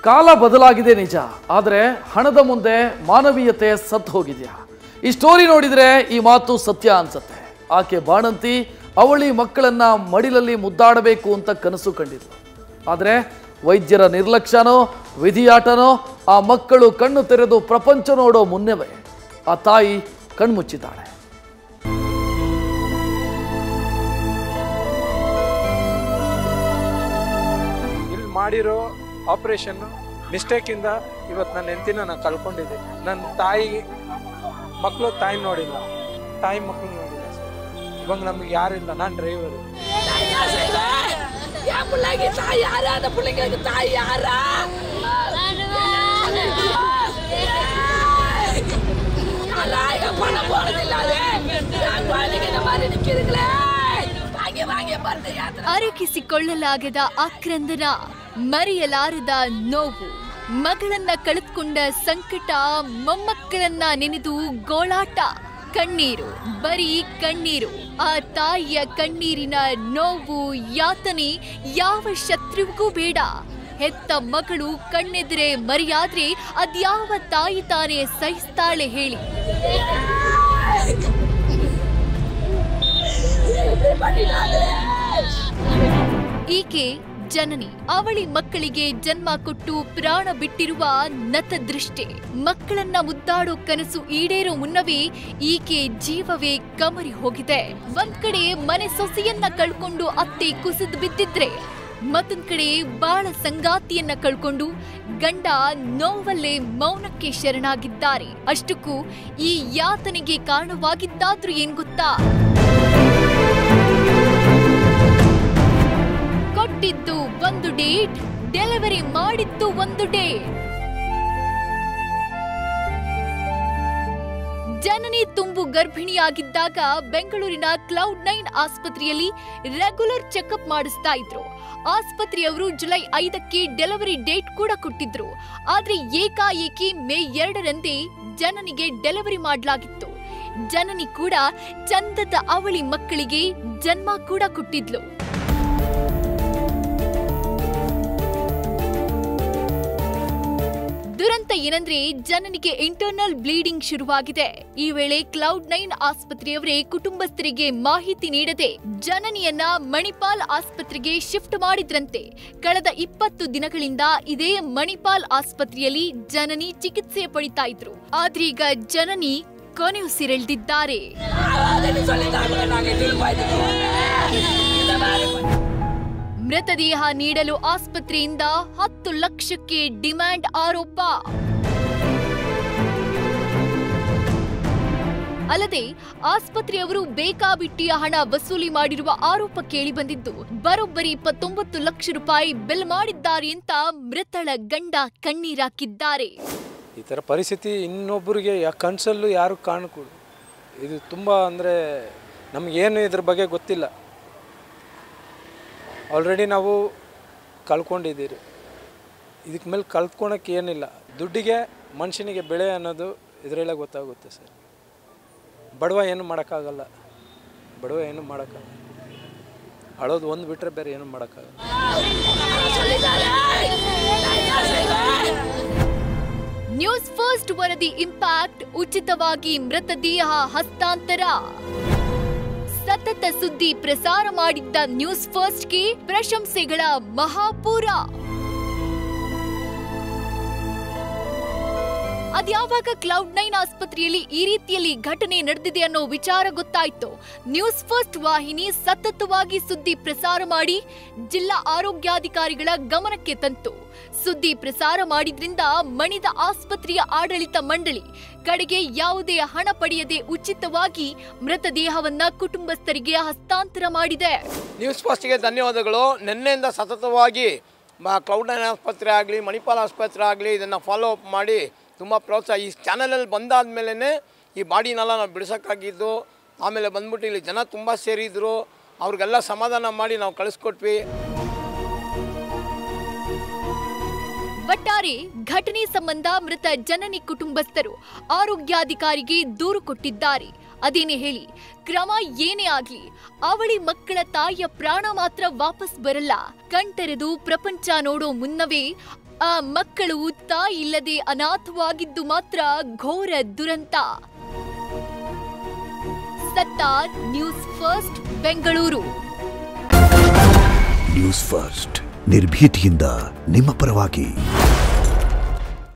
ಕಾಲ ಬದಲಾಗಿದೆ ನಿಜ ಆದರೆ ಹಣದ ಮುಂದೆ ಮಾನವೀಯತೆ ಸತ್ತು ಹೋಗಿದೆಯಾ ಈ ಸ್ಟೋರಿ ನೋಡಿದರೆ ಈ ಮಾತು ಸತ್ಯ ಅನ್ಸತ್ತೆ ಆಕೆ ಬಾಣಂತಿ ಅವಳಿ ಮಕ್ಕಳನ್ನ ಮಡಿಲಲ್ಲಿ ಮುದ್ದಾಡಬೇಕು ಅಂತ ಕನಸು ಕಂಡಿದ್ಲು ಆದರೆ ವೈದ್ಯರ ನಿರ್ಲಕ್ಷ್ಯನೋ ವಿಧಿಯಾಟನೋ ಆ ಮಕ್ಕಳು ಕಣ್ಣು ತೆರೆದು ಪ್ರಪಂಚ ನೋಡೋ ಮುನ್ನವೇ ಆ ತಾಯಿ ಕಣ್ಮುಚ್ಚಿದ್ದಾಳೆ ಇಲ್ಲಿ ಮಾಡಿರೋ ಆಪರೇಷನ್ನು ಮಿಸ್ಟೇಕಿಂದ ಇವತ್ತು ನನ್ನ ಹೆಂಡತಿನ ನಾನು ಕಳ್ಕೊಂಡಿದ್ದೀನಿ ನನ್ನ ತಾಯಿ ಮಕ್ಕಳು ತಾಯಿ ನೋಡಿಲ್ಲ ತಾಯಿ ಮಕ್ಕಳು ನೋಡಿಲ್ಲ ಇವಾಗ ನಮಗೆ ಯಾರಿಲ್ಲ ನಾನು ಡ್ರೈವರು என் பிள்ளைக்கு தாய் யாரு அந்த பிள்ளைங்களுக்கு தாய் யாரா பணம் போறது இல்லாத குழந்தைங்க இந்த மாதிரி நிக்கிறீங்களே வாங்கி வாங்கி மருந்து யாத்திரை ಅರಗಿಸಿಕೊಳ್ಳಲಾಗದ ಆಕ್ರಂದನ ಮರೆಯಲಾರದ ನೋವು ಮಗಳನ್ನ ಕಳೆದುಕೊಂಡ ಸಂಕಟ ಮೊಮ್ಮಕ್ಕಳನ್ನ ನೆನೆದು ಗೋಳಾಟ ಕಣ್ಣೀರು ಬರೀ ಕಣ್ಣೀರು ಆ ತಾಯಿಯ ಕಣ್ಣೀರಿನ ನೋವು ಯಾತನೆ ಯಾವ ಶತ್ರುವಿಗೂ ಬೇಡ ಹೆತ್ತ ಮಗಳು ಕಣ್ಣೆದುರೆ ಮರೆಯಾದ್ರೆ ಅದ್ಯಾವ ತಾಯಿ ತಾನೇ ಸಹಿಸ್ತಾಳೆ ಹೇಳಿ ಈಕೆ ಜನನಿ ಅವಳಿ ಮಕ್ಕಳಿಗೆ ಜನ್ಮ ಕೊಟ್ಟು ಪ್ರಾಣ ಬಿಟ್ಟಿರುವ ನತದೃಷ್ಟೆ ಮಕ್ಕಳನ್ನ ಮುದ್ದಾಡೋ ಕನಸು ಈಡೇರೋ ಮುನ್ನವೇ ಈಕೆ ಜೀವವೇ ಕಮರಿ ಹೋಗಿದೆ ಒಂದ್ ಕಡೆ ಮನೆ ಸೊಸೆಯನ್ನ ಕಳ್ಕೊಂಡು ಅತ್ತೆ ಕುಸಿದು ಬಿದ್ದಿದ್ರೆ ಮತ್ತೊಂದ್ ಕಡೆ ಬಾಳ ಸಂಗಾತಿಯನ್ನ ಕಳ್ಕೊಂಡು ಗಂಡ ನೋವಲ್ಲೇ ಮೌನಕ್ಕೆ ಶರಣಾಗಿದ್ದಾರೆ ಅಷ್ಟಕ್ಕೂ ಈ ಯಾತನೆಗೆ ಕಾರಣವಾಗಿದ್ದಾದ್ರೂ ಏನ್ ಗೊತ್ತಾ ಕೊಟ್ಟಿದ್ದು ಒಂದು ಡೇಟ್ ಡೆಲಿವರಿ ಮಾಡಿದ್ದು ಒಂದು ಡೇಟ್ ಜನನಿ ತುಂಬು ಗರ್ಭಿಣಿಯಾಗಿದ್ದಾಗ ಬೆಂಗಳೂರಿನ ಕ್ಲೌಡ್ ನೈನ್ ಆಸ್ಪತ್ರೆಯಲ್ಲಿ ರೆಗ್ಯುಲರ್ ಚೆಕಪ್ ಮಾಡಿಸ್ತಾ ಇದ್ರು ಆಸ್ಪತ್ರೆಯವರು ಜುಲೈ ಐದಕ್ಕೆ ಡೆಲಿವರಿ ಡೇಟ್ ಕೂಡ ಕೊಟ್ಟಿದ್ರು ಆದ್ರೆ ಏಕಾಏಕಿ ಮೇ ಎರಡರಂದೇ ಜನನಿಗೆ ಡೆಲಿವರಿ ಮಾಡಲಾಗಿತ್ತು ಜನನಿ ಕೂಡ ಚಂದದ ಅವಳಿ ಮಕ್ಕಳಿಗೆ ಜನ್ಮ ಕೂಡ ಕೊಟ್ಟಿದ್ಲು ದುರಂತ ಏನಂದ್ರೆ ಜನನಿಗೆ ಇಂಟರ್ನಲ್ ಬ್ಲೀಡಿಂಗ್ ಶುರುವಾಗಿದೆ ಈ ವೇಳೆ ಕ್ಲೌಡ್ ನೈನ್ ಆಸ್ಪತ್ರೆಯವರೇ ಕುಟುಂಬಸ್ಥರಿಗೆ ಮಾಹಿತಿ ನೀಡದೆ ಜನನಿಯನ್ನ ಮಣಿಪಾಲ್ ಆಸ್ಪತ್ರೆಗೆ ಶಿಫ್ಟ್ ಮಾಡಿದ್ರಂತೆ ಕಳೆದ ಇಪ್ಪತ್ತು ದಿನಗಳಿಂದ ಇದೇ ಮಣಿಪಾಲ್ ಆಸ್ಪತ್ರೆಯಲ್ಲಿ ಜನನಿ ಚಿಕಿತ್ಸೆ ಪಡಿತಾ ಇದ್ರು ಆದ್ರೀಗ ಜನನಿ ಕೊನೆಯುಸಿರೆಳೆದಿದ್ದಾರೆ சொல்லிட்டாங்க நாங்க திரும்ப இந்த மாதிரி ಮೃತದೇಹ ನೀಡಲು ಆಸ್ಪತ್ರೆಯಿಂದ ಹತ್ತು ಲಕ್ಷಕ್ಕೆ ಡಿಮ್ಯಾಂಡ್ ಆರೋಪ ಅಲ್ಲದೆ ಆಸ್ಪತ್ರೆಯವರು ಬೇಕಾಬಿಟ್ಟಿಯ ಹಣ ವಸೂಲಿ ಮಾಡಿರುವ ಆರೋಪ ಕೇಳಿಬಂದಿದ್ದು ಬರೋಬ್ಬರಿ ಇಪ್ಪತ್ತೊಂಬತ್ತು ಲಕ್ಷ ರೂಪಾಯಿ ಬಿಲ್ ಮಾಡಿದ್ದಾರೆ ಅಂತ ಮೃತಳ ಗಂಡ ಕಣ್ಣೀರಾಕಿದ್ದಾರೆ ಈ ಥರ ಪರಿಸ್ಥಿತಿ ಇನ್ನೊಬ್ಬರಿಗೆ ಯಾ ಕನಸಲ್ಲೂ ಯಾರು ಕಾಣಕೂಡು ಇದು ತುಂಬ ಅಂದರೆ ನಮಗೇನು ಇದ್ರ ಬಗ್ಗೆ ಗೊತ್ತಿಲ್ಲ ಆಲ್ರೆಡಿ ನಾವು ಕಳ್ಕೊಂಡಿದ್ದೀರಿ ಇದಕ್ಕೆ ಮೇಲೆ ಕಳ್ಕೊಳಕ್ಕೆ ಏನಿಲ್ಲ ದುಡ್ಡಿಗೆ ಮನುಷ್ಯನಿಗೆ ಬೆಳೆ ಅನ್ನೋದು ಇದರಲ್ಲೇ ಗೊತ್ತಾಗುತ್ತೆ ಸರ್ ಬಡವ ಏನು ಮಾಡೋಕ್ಕಾಗಲ್ಲ ಬಡವ ಏನು ಮಾಡೋಕ್ಕಾಗಲ್ಲ ಅಳೋದು ಒಂದು ಬಿಟ್ಟರೆ ಬೇರೆ ಏನು ಮಾಡೋಕ್ಕಾಗಲ್ಲ ನ್ಯೂಸ್ ಫಸ್ಟ್ ವರದಿ ಇಂಪ್ಯಾಕ್ಟ್ ಉಚಿತವಾಗಿ ಮೃತದೇಹ ಹಸ್ತಾಂತರ ಸತತ ಸುದ್ದಿ ಪ್ರಸಾರ ಮಾಡಿದ್ದ ನ್ಯೂಸ್ ಫಸ್ಟ್ಗೆ ಪ್ರಶಂಸೆಗಳ ಮಹಾಪೂರ ಅದ್ಯಾವಾಗ ಕ್ಲೌಡ್ ನೈನ್ ಆಸ್ಪತ್ರೆಯಲ್ಲಿ ಈ ರೀತಿಯಲ್ಲಿ ಘಟನೆ ನಡೆದಿದೆ ಅನ್ನೋ ವಿಚಾರ ಗೊತ್ತಾಯ್ತು ನ್ಯೂಸ್ ಫಸ್ಟ್ ವಾಹಿನಿ ಸತತವಾಗಿ ಸುದ್ದಿ ಪ್ರಸಾರ ಮಾಡಿ ಜಿಲ್ಲಾ ಆರೋಗ್ಯಾಧಿಕಾರಿಗಳ ಗಮನಕ್ಕೆ ತಂತು ಸುದ್ದಿ ಪ್ರಸಾರ ಮಾಡಿದ್ರಿಂದ ಮಣಿದ ಆಸ್ಪತ್ರೆಯ ಆಡಳಿತ ಮಂಡಳಿ ಕಡೆಗೆ ಯಾವುದೇ ಹಣ ಪಡೆಯದೆ ಉಚಿತವಾಗಿ ಮೃತದೇಹವನ್ನ ಕುಟುಂಬಸ್ಥರಿಗೆ ಹಸ್ತಾಂತರ ಮಾಡಿದೆ ನ್ಯೂಸ್ ಫಸ್ಟ್ಗೆ ಧನ್ಯವಾದಗಳು ನಿನ್ನೆಯಿಂದ ಸತತವಾಗಿ ಮ ಕ್ಲೌಡ್ ನೈನ್ ಆಸ್ಪತ್ರೆ ಆಗಲಿ ಮಣಿಪಾಲ್ ಆಸ್ಪತ್ರೆ ಆಗಲಿ ಇದನ್ನು ಫಾಲೋ ಅಪ್ ಮಾಡಿ ತುಂಬ ಪ್ರೋತ್ಸಾಹ ಈ ಚಾನಲಲ್ಲಿ ಬಂದಾದ ಮೇಲೇ ಈ ಬಾಡಿನೆಲ್ಲ ನಾವು ಬಿಡಿಸೋಕ್ಕಾಗಿದ್ದು ಆಮೇಲೆ ಬಂದ್ಬಿಟ್ಟು ಇಲ್ಲಿ ಜನ ತುಂಬ ಸೇರಿದ್ರು ಅವ್ರಿಗೆಲ್ಲ ಸಮಾಧಾನ ಮಾಡಿ ನಾವು ಕಳಿಸ್ಕೊಟ್ವಿ ಒಟ್ಟಾರೆ ಘಟನೆ ಸಂಬಂಧ ಮೃತ ಜನನಿ ಕುಟುಂಬಸ್ಥರು ಆರೋಗ್ಯಾಧಿಕಾರಿಗೆ ದೂರು ಕೊಟ್ಟಿದ್ದಾರೆ ಅದೇನೇ ಹೇಳಿ ಕ್ರಮ ಏನೇ ಆಗ್ಲಿ ಅವಳಿ ಮಕ್ಕಳ ತಾಯಿಯ ಪ್ರಾಣ ಮಾತ್ರ ವಾಪಸ್ ಬರಲ್ಲ ಕಣ್ತೆರೆದು ಪ್ರಪಂಚ ನೋಡೋ ಮುನ್ನವೇ ಆ ಮಕ್ಕಳು ತಾಯಿ ಇಲ್ಲದೆ ಅನಾಥವಾಗಿದ್ದು ಮಾತ್ರ ಘೋರ ದುರಂತ Sattar news first Bengaluru news first ನಿರ್ಭೀತಿಯಿಂದ ನಿಮ್ಮ ಪರವಾಗಿ